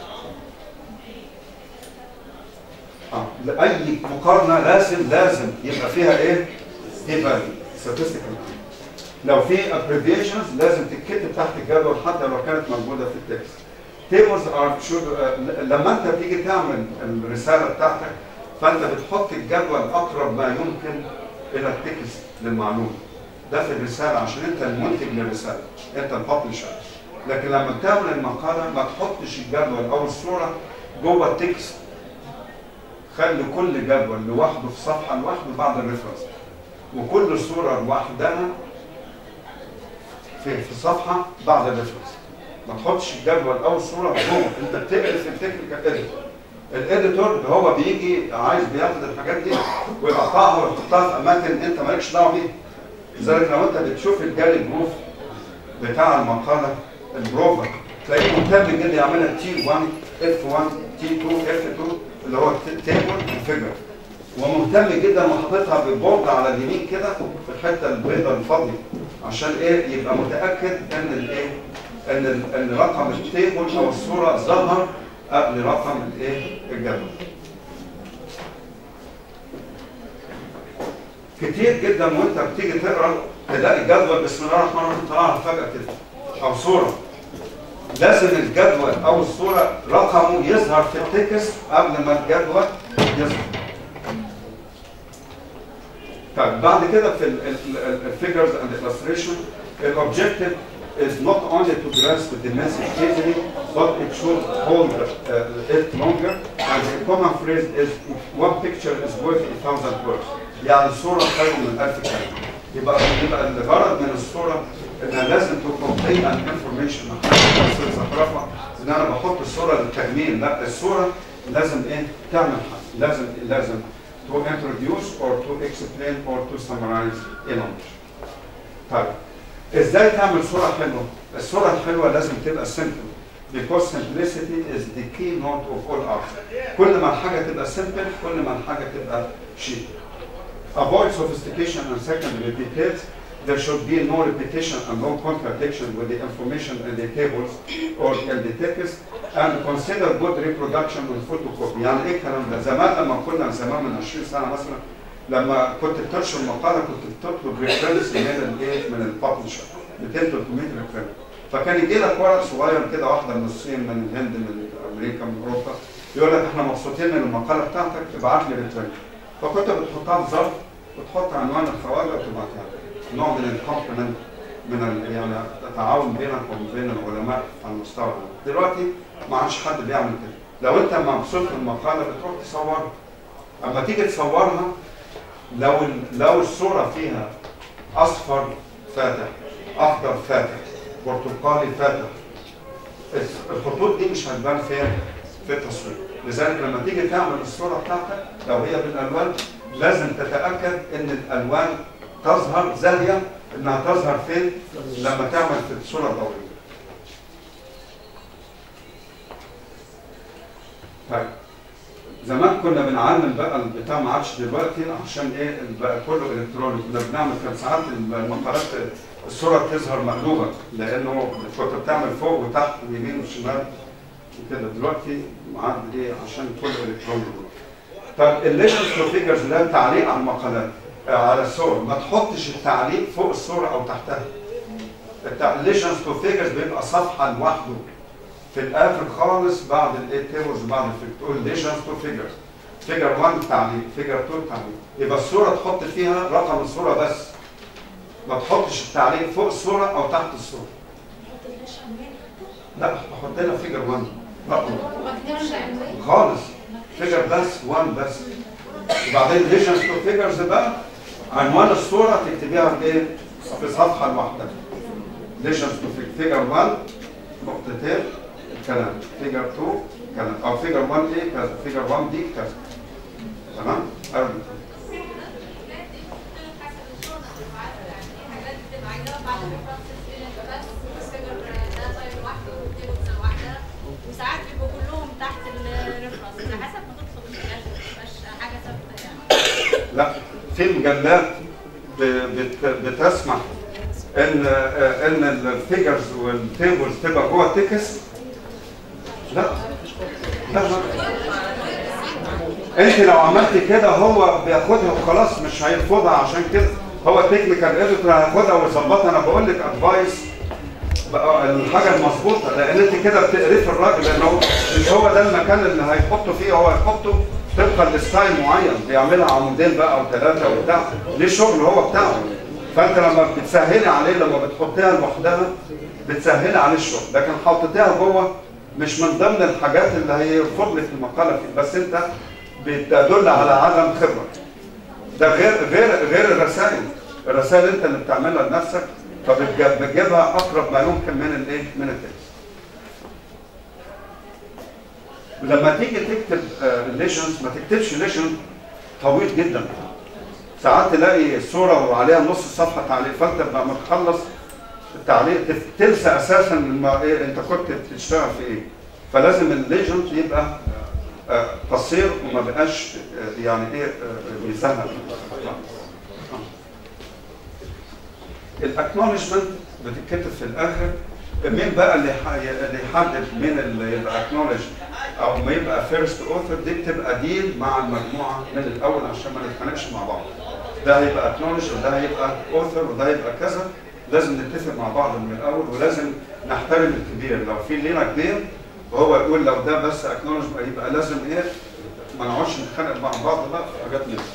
[SPEAKER 1] اه اي مقارنه لازم لازم يبقى فيها ايه يبقى statistical لو في abbreviations لازم تتكتب تحت الجدول حتى لو كانت موجوده في التكست tables are should آه، لما انت بتيجي تعمل الرساله بتاعتك فانت بتحط الجدول اقرب ما يمكن الى التكست للمعلومه ده في الرساله عشان انت المنتج للرساله انت الببلشر لكن لما بتعمل المقاله ما تحطش الجدول او الصوره جوه التكست خلي كل جدول لوحده في صفحه لوحده بعد الريفرنس وكل صوره لوحدها في في صفحه بعد الريفرنس ما تحطش الجدول او الصوره جوه انت بتقرا في التكنيكال اديتور الاديتور هو بيجي عايز بياخد الحاجات دي ويقطعها ويحطها في اماكن انت مالكش دعوه بيها لذلك لو انت بتشوف الجالي بروف بتاع المقاله البروفر تلاقيه مهتم جدا يعملها تي 1 اف 1 تي 2 اف 2 اللي هو تيبل وفيجر ومهتم جدا وحاططها بالبورد على اليمين كده في الحته البيضاء الفاضيه عشان ايه يبقى متاكد ان الايه ان ال- ان رقم التيبل او الصوره ظهر قبل رقم الايه الجدول كتير جدا وانت بتيجي تقرا تلاقي الجدول بسم الله الرحمن الرحيم طلع لك فجاه كده او صوره لازم الجدول او الصوره رقمه يظهر في التكست قبل ما الجدول يظهر طيب بعد كده في الفيجرز اند illustration الاوبجيكتيف is not only to grasp the message easily but it should hold uh, it longer and the common phrase is one picture is worth a thousand words يعني الصورة خير من ألف كلمة يبقى يبقى الغرض من الصورة انها لازم تكون complete and information ما حدش بس زخرفة ان انا بحط الصورة للتجميل لا الصورة لازم ايه تعمل حاجة لازم لازم to introduce or to explain or to summarize a knowledge. طيب ازاي تعمل صورة حلوة؟ الصورة الحلوة لازم تبقى simple because simplicity is the keynote of all art. كل ما الحاجة تبقى simple كل ما الحاجة تبقى شيك. Avoid sophistication and secondary details there should be no repetition and no contradiction with the information in the tables or in the text and consider good reproduction with photocopy يعني ايه الكلام ده زمان لما كنا زمان من 20 سنه مثلا لما كنت بتنشر مقاله كنت بتطلب ريفرنس من الايه من الببلشر 200 300 ريفرنس فكان يجي لك ورق صغير كده واحده من الصين من الهند من امريكا من اوروبا يقول لك احنا مبسوطين من المقاله بتاعتك ابعت لي ريفرنس فكنت بتحطها في ظرف وتحط عنوان الخواجه وتبعتها نوع من الكومبلمنت من ال- يعني التعاون بينك وبين العلماء على المستوى العالمي. دلوقتي ما عادش حد بيعمل كده لو انت مبسوط من المقاله بتروح تصورها اما تيجي تصورها لو ال- لو الصوره فيها اصفر فاتح اخضر فاتح برتقالي فاتح الخطوط دي مش هتبان فين في التصوير لذلك لما تيجي تعمل الصوره بتاعتك لو هي بالالوان لازم تتاكد ان الالوان تظهر زاهيه انها تظهر فين لما تعمل في الصوره الضوئيه طيب زمان كنا بنعلم بقى البتاع ما عادش دلوقتي عشان ايه بقى كله الكتروني كنا بنعمل كان ساعات المقالات الصوره بتظهر مقلوبه لانه كنت بتعمل فوق وتحت ويمين وشمال وكده دلوقتي عاد ايه عشان كله الكتروني طب الليجنز تو فيجرز اللي هي التعليق على المقالات آه، على الصور ما تحطش التعليق فوق الصوره او تحتها الليجنز تو فيجرز بيبقى صفحه لوحده في الاخر خالص بعد الايه تيبلز بعد الفيجر تقول ليجنز تو فيجرز فيجر 1 تعليق فيجر 2 تعليق يبقى الصوره تحط فيها رقم الصوره بس ما تحطش التعليق فوق الصوره او تحت الصوره لا بحط لها فيجر 1 رقم
[SPEAKER 2] ما كتبش عنوان
[SPEAKER 1] خالص فيجر بس 1 بس وبعدين ليجنز تو فيجرز بقى عنوان الصوره تكتبيها بايه؟ في صفحه لوحدها ليجنز تو فيجر 1 نقطتين الكلام فيجر 2 كلام او فيجر 1 ايه كذا فيجر 1 دي كذا تمام؟ أرجو.
[SPEAKER 5] وساعات بيبقوا كلهم تحت الريفرنس على حسب ما تطلب من الاخر مش حاجه ثابته يعني
[SPEAKER 1] لا في مجلات ب- بت- بتسمح ان آه، ان الفيجرز والتيبلز تبقى جوه التكست لا لا لا انت لو عملت كده هو بياخدها وخلاص مش هيرفضها عشان كده هو التكنيكال اديتور هياخدها ويظبطها انا بقول لك ادفايس بقى الحاجه المظبوطه لان انت كده بتقرفي الراجل لان هو مش هو ده المكان اللي هيحطه فيه هو هيحطه طبقا لستايل معين بيعملها عمودين بقى او ثلاثه وبتاع ليه شغل هو بتاعه فانت لما بتسهلي عليه لما بتحطيها لوحدها بتسهلي عليه الشغل لكن حطيتيها جوه مش من ضمن الحاجات اللي هيرفض لك المقاله فيه بس انت بتدل على عدم خبره ده غير غير غير الرسائل الرسائل انت اللي بتعملها لنفسك فبتجيبها اقرب ما يمكن من الايه من التكست ولما تيجي تكتب ليجنز ما تكتبش ليجند طويل جدا ساعات تلاقي صوره وعليها نص صفحه تعليق فانت لما تخلص التعليق تف- تنسى اساسا ما إيه انت كنت بتشتغل في ايه فلازم الليجند يبقى آه، قصير وما بقاش آه، يعني ايه آه، بيسهل الاكنولجمنت بتتكتب في الاخر مين بقى اللي ح- اللي يحدد مين اللي يبقى اكنولج او ما يبقى فيرست اوثر دي بتبقى ديل مع المجموعه من الاول عشان ما نتخانقش مع بعض ده هيبقى اكنولج وده هيبقى اوثر وده هيبقى كذا لازم نتفق مع بعض من الاول ولازم نحترم الكبير لو في لينا كبير وهو يقول لو ده بس اكنولج يبقى لازم ايه ما نقعدش نتخانق مع بعض بقى في حاجات نفس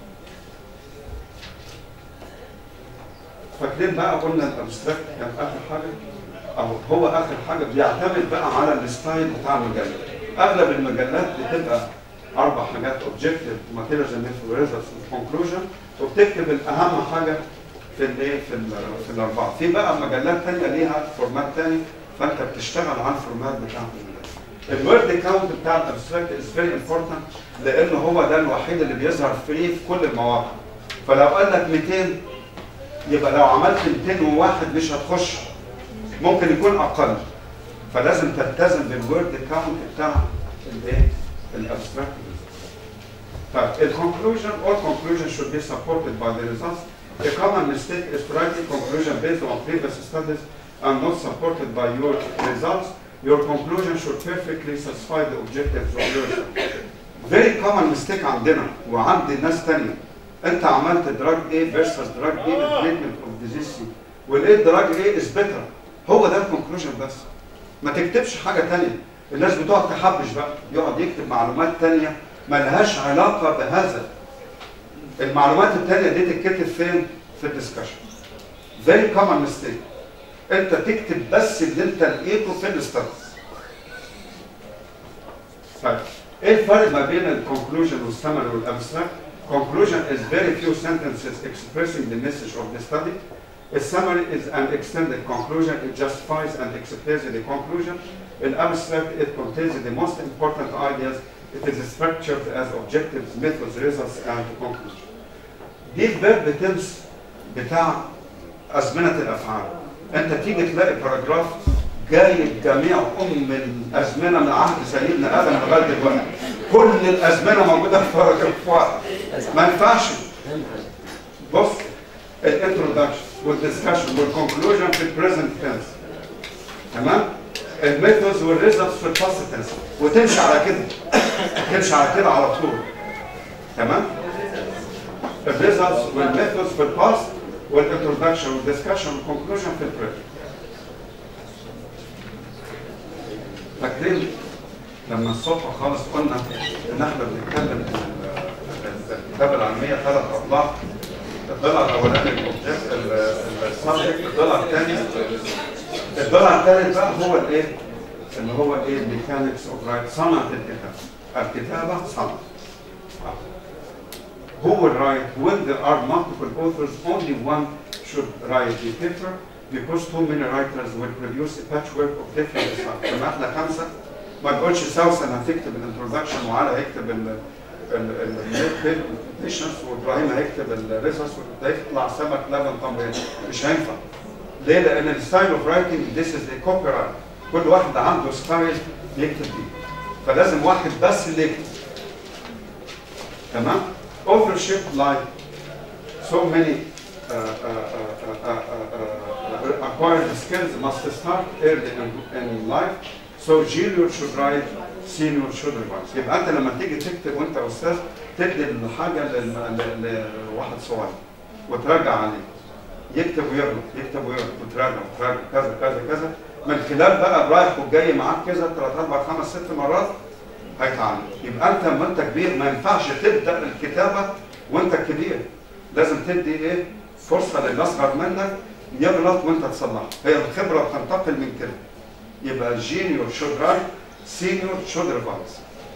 [SPEAKER 1] فاكرين بقى قلنا الابستراكت كان اخر حاجه او هو اخر حاجه بيعتمد بقى على الستايل بتاع المجله اغلب المجلات بتبقى اربع حاجات اوبجكتيف ماتيريالز اند ريزلتس كونكلوجن وبتكتب الاهم حاجه في الايه في ال- في الاربعه في بقى مجلات ثانيه ليها فورمات ثاني فانت بتشتغل على الفورمات بتاع المجلة. الورد كاونت بتاع الابستراكت از فيري امبورتنت لان هو ده الوحيد اللي بيظهر فري في كل المواقع فلو قال لك 200 يبقى لو عملت 201 مش هتخش ممكن يكون اقل فلازم تلتزم بالورد كاونت بتاع الايه الابستراكت طيب الكونكلوجن all conclusion should be supported by the results A common mistake is to write a conclusion based on previous studies and not supported by your results. Your conclusion should perfectly satisfy the objectives of your study. Very common mistake عندنا وعند ناس تانية. انت عملت دراج A versus دراج B in treatment of disease C. ولقيت دراج A is better. هو ده الكونكلوجن بس. ما تكتبش حاجة تانية. الناس بتقعد تحبش بقى يقعد يكتب معلومات تانية ملهاش علاقة بهذا. المعلومات التانية دي تتكتب فين؟ في الدسكشن. Very common mistake. انت تكتب بس اللي انت لقيته في الاستاتس. طيب ايه الفرق ما بين الكونكلوجن والسمري والابستراكت؟ Conclusion is very few sentences expressing the message of the study. A summary is an extended conclusion. It justifies and explains the conclusion. In abstract, it contains the most important ideas. It is structured as objectives, methods, results, and conclusion. دي الفيرب تنس بتاع أزمنة الأفعال. أنت تيجي تلاقي باراجراف جايب جميع أم الأزمنة من عهد سيدنا آدم لغاية دلوقتي. كل الأزمنة موجودة في باراجراف واحد. ما ينفعش. بص الانترودكشن والدسكشن والكونكلوجن في البريزنت تنس. تمام؟ الميثودز والريزلتس في الباست تنس وتمشي على كده. تمشي على كده على طول. تمام؟ الريزلتس والميثودز في الباست والانترودكشن والدسكشن والكونكلوجن في البريزنت. فاكرين لما الصبح خالص قلنا ان احنا بنتكلم ان ال- الكتابه العلميه ثلاث اضلاع الضلع الاولاني الأوبجكت- ال- السبجكت الضلع الثاني الضلع الثالث بقى هو الايه؟ اللي هو ايه؟ ميكانكس اوف رايت صنعه الكتابه الكتابه صنعه Who will write when there are multiple authors only one should write the paper because too many writers will produce a patchwork of different styles. لما احنا خمسه ما تقولش سوسن هتكتب الانترودكشن وعلى هيكتب ال البيشنس وابراهيم هيكتب الريسس وهيطلع سمك لبن طمرين مش هينفع. ليه؟ لان الستايل اوف رايتنج ذيس از ا كوبي رايت كل واحد عنده ستايل يكتب بيه. فلازم واحد بس اللي يكتب. تمام؟ authorship like so many uh, uh, uh, uh, uh, uh, acquired skills must start early in, in life. So junior should write, senior should revise. يبقى انت لما تيجي تكتب وانت استاذ تدي الحاجه للم- ل- لواحد صغير وتراجع عليه. يكتب ويغلط يكتب ويغلط وتراجع وتراجع كذا كذا كذا من خلال بقى رايح وجاي معاك كذا ثلاث اربع خمس ست مرات هيتعلم يبقى انت لما انت كبير ما ينفعش تبدا الكتابه وانت كبير لازم تدي ايه فرصه للي اصغر منك يغلط وانت تصلحه هي الخبره بتنتقل من كده يبقى الجينيور شود رايت سينيور شود ريفايز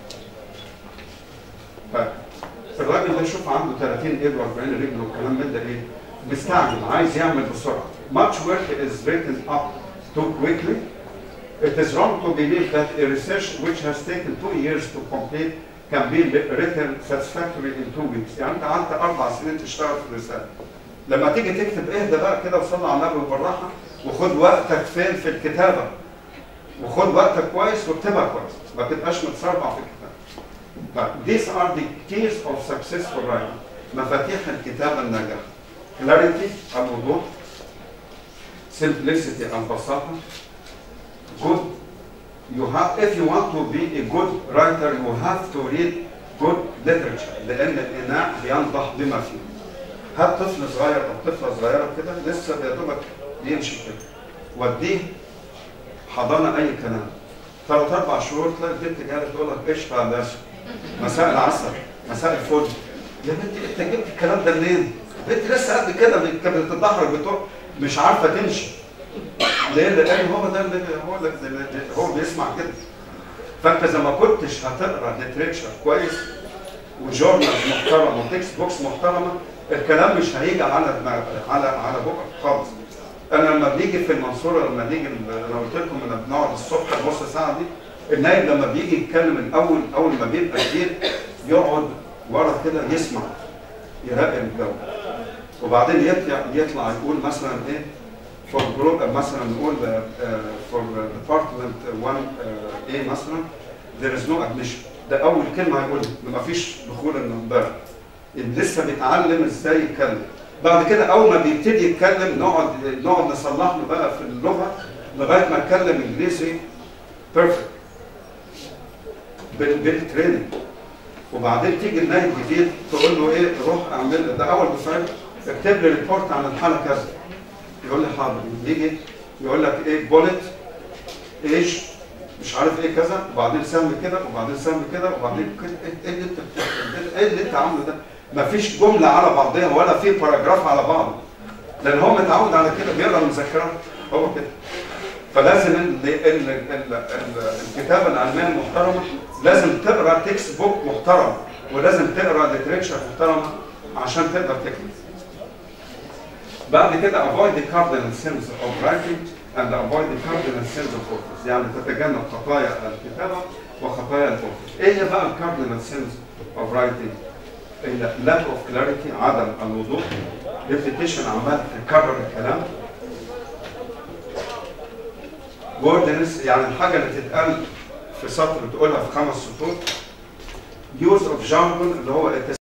[SPEAKER 1] الراجل ده شوف عنده 30 ايد و40 رجل والكلام من ده ايه مستعجل عايز يعمل بسرعه much work is written up too quickly It is wrong to believe that a research which has taken two years to complete can be written satisfactorily in two weeks. يعني انت قعدت اربع سنين تشتغل في الرساله. لما تيجي تكتب اهدى بقى كده وصلي على النبي بالراحه وخد وقتك فين في الكتابه. وخد وقتك كويس واكتبها كويس، ما تبقاش متسربع في الكتابه. طيب these are the keys of successful writing. مفاتيح الكتابه الناجحه. clarity الوضوح. simplicity البساطه. good you have if you want to be a good writer you have to read good literature لان الاناء بينضح بما فيه هات طفل صغير او طفله صغيره كده لسه يا دوبك بيمشي كده وديه حضانه اي كلام ثلاث اربع شهور تلاقي البنت جايه تقول لك قشطه يا باشا مساء العسل مساء الفل يا بنتي انت جبت الكلام ده منين؟ بنت لسه قد كده كانت بتتدحرج بتوع مش عارفه تمشي ليه؟ لان هو ده اللي هو اللي اللي- هو بيسمع كده. فانت اذا ما كنتش هتقرا ليتريتشر كويس وجورنال محترم وتكست بوكس محترمه الكلام مش هيجي على دماغك على على بقك خالص. انا لما بنيجي في المنصوره لما بنيجي انا قلت لكم ان بنقعد الصبح النص ساعه دي النايب لما بيجي يتكلم الاول اول ما بيبقى كبير يقعد ورا كده يسمع يراقب الجو وبعدين يطلع يطلع يقول مثلا ايه for group مثلا نقول uh, for department 1 uh, A مثلا there is no admission ده اول كلمه هيقولها ما فيش دخول النظاره لسه بيتعلم ازاي يتكلم بعد كده اول ما بيبتدي يتكلم نقعد نقعد نصلح له بقى في اللغه لغايه ما يتكلم انجليزي بيرفكت بال بالتريننج وبعدين تيجي النايب جديد تقول له ايه روح اعمل ده اول دفعه اكتب لي ريبورت عن الحاله كذا يقول لي حاضر يجي يقول لك ايه بولت ايش مش عارف ايه كذا وبعدين سهم كده وبعدين سهم كده وبعدين كده ايه اللي انت بت- ايه اللي انت عامله ده؟ مفيش جمله على بعضها ولا في باراجراف على بعضه لان هو متعود على كده بيقرا المذكرات هو كده فلازم ال- ال- ال- ال- الكتابه العلميه المحترمه لازم تقرا تكست بوك محترم ولازم تقرا ليتريتشر محترمه عشان تقدر تكتب. بعد كده avoid the cardinal sins of writing and avoid the cardinal sins of authors يعني تتجنب خطايا الكتابه وخطايا الاوثر. ايه هي بقى الكاردينال sins of writing؟ ال lack of clarity عدم الوضوح repetition عمال تكرر الكلام wordiness يعني الحاجه اللي تتقال في سطر تقولها في خمس سطور use of jargon اللي هو